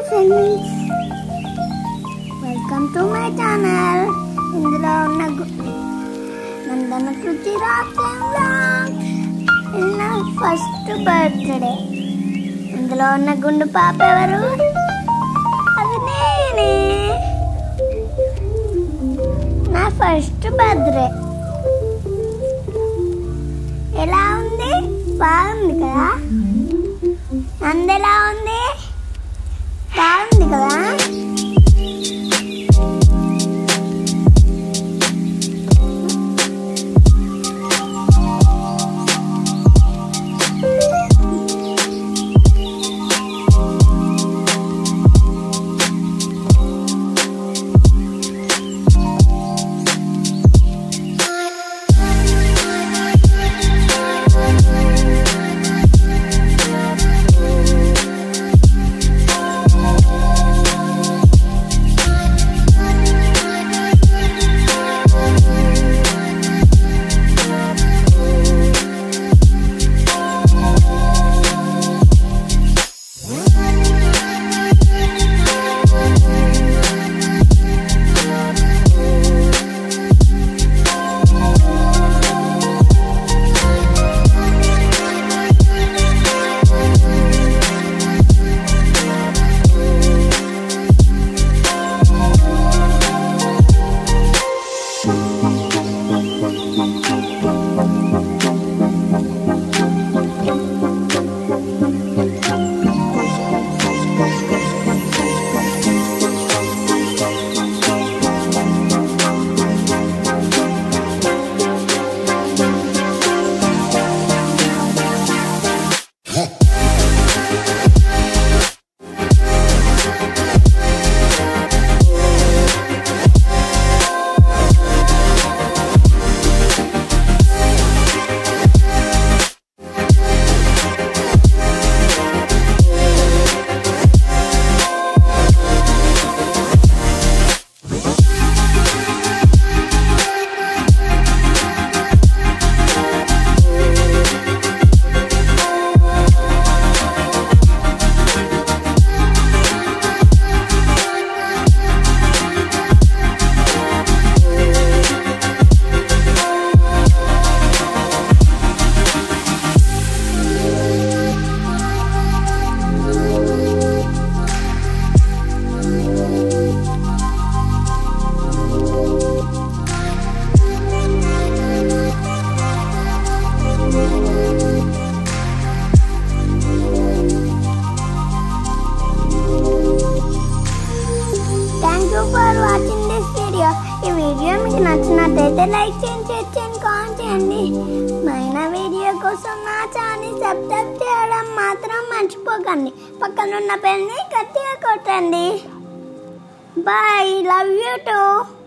friends welcome to my channel ఇందులో ఉన్న గు- నందన కృతి నా ఫస్ట్ బర్త్డే ఇందులో ఉన్న గుండు పాప ఎవరు అది నేనే నా ఫస్ట్ బర్త్డే ఎలా ఉంది బాగుంది కదా నంది ఎలా ఉంది బాగుంది కదా thank you for watching this video ఈ వీడియో మీకు నచ్చినట్టయితే లైక్ చేయండి షేర్ చేయండి కామెంట్ చేయండి మైన వీడియో కోసం నా ఛానల్ సబ్స్క్రైబ్ చేయడం మాత్రం మర్చిపోకండి పక్కన ఉన్న పెన్ని గట్టిగా కొట్టండి బాయ్ లవ్ యూ టూ